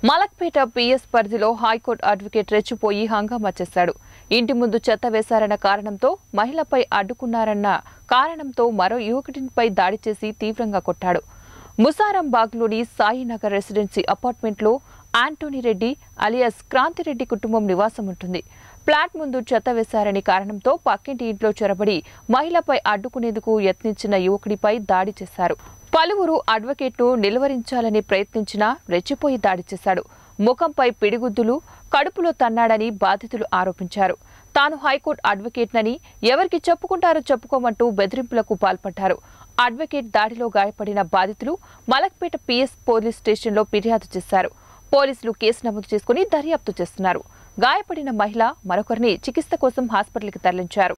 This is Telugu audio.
మలక్పేట పిఎస్ పరిధిలో హైకోర్టు అడ్వకేట్ రెచ్చిపోయి హంగామా చేశాడు ఇంటి ముందు చెత్త వేశారన్న కారణంతో మహిళపై అడ్డుకున్నారన్న కారణంతో మరో యువకుడిపై దాడి చేసి తీవ్రంగా కొట్టాడు ముసారంబాగ్లోని సాయినగర్ రెసిడెన్సీ అపార్ట్మెంట్లో ఆంటోనీ రెడ్డి అలియాస్ క్రాంతిరెడ్డి కుటుంబం నివాసం ఉంటుంది ఫ్లాట్ ముందు చెత్త వేశారని కారణంతో పక్కింటి ఇంట్లో చొరబడి మహిళపై అడ్డుకునేందుకు యత్నించిన యువకుడిపై దాడి చేశారు పలువురు అడ్వకేట్ను నిలువరించాలని ప్రయత్నించినా రెచ్చిపోయి దాడి చేశాడు ముఖంపై పిడిగుద్దులు కడుపులో తన్నాడని బాధితులు ఆరోపించారు తాను హైకోర్టు అడ్వకేట్నని ఎవరికి చెప్పుకుంటారో చెప్పుకోమంటూ బెదిరింపులకు పాల్పడ్డారు అడ్వకేట్ దాడిలో గాయపడిన బాధితులు మలక్పేట పిఎస్ పోలీస్ స్టేషన్లో ఫిర్యాదు చేశారు పోలీసులు కేసు నమోదు చేసుకుని దర్యాప్తు చేస్తున్నారు గాయపడిన మహిళ మరొకరిని చికిత్స కోసం హాస్పిటల్కి తరలించారు